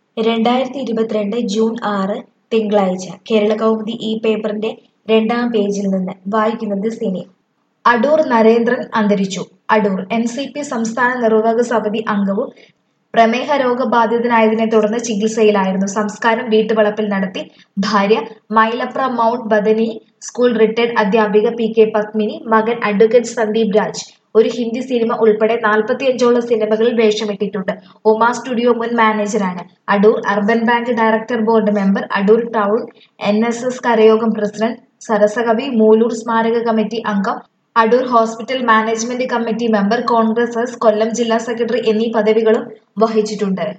രണ്ടായിരത്തി ഇരുപത്തിരണ്ട് ജൂൺ ആറ് തിങ്കളാഴ്ച കേരളകൗമുദി ഈ പേപ്പറിന്റെ രണ്ടാം പേജിൽ നിന്ന് വായിക്കുന്നത് സിനി അടൂർ നരേന്ദ്രൻ അന്തരിച്ചു അടൂർ എൻ സി പി സംസ്ഥാന നിർവാഹക സമിതി അംഗവും പ്രമേഹ രോഗബാധിതനായതിനെ തുടർന്ന് ചികിത്സയിലായിരുന്നു സംസ്കാരം വീട്ടുവളപ്പിൽ നടത്തി ഭാര്യ Mylapra Mount Bethany school retired അധ്യാപിക പി കെ പത്മിനി മകൻ അഡ്വക്കേറ്റ് സന്ദീപ് രാജ് ഒരു ഹിന്ദി സിനിമ ഉൾപ്പെടെ നാൽപ്പത്തിയഞ്ചോളം സിനിമകളിൽ വേഷമിട്ടിട്ടുണ്ട് ഉമ സ്റ്റുഡിയോ മുൻ മാനേജറാണ് Adoor urban bank director board member Adoor town N S S കരയോഗം പ്രസിഡന്റ് സരസകവി മൂലൂർ സ്മാരക കമ്മിറ്റി അംഗം Adoor hospital management committee member Congress S Kollam ജില്ലാ സെക്രട്ടറി എന്നീ പദവികളും വഹിച്ചിട്ടുണ്ട്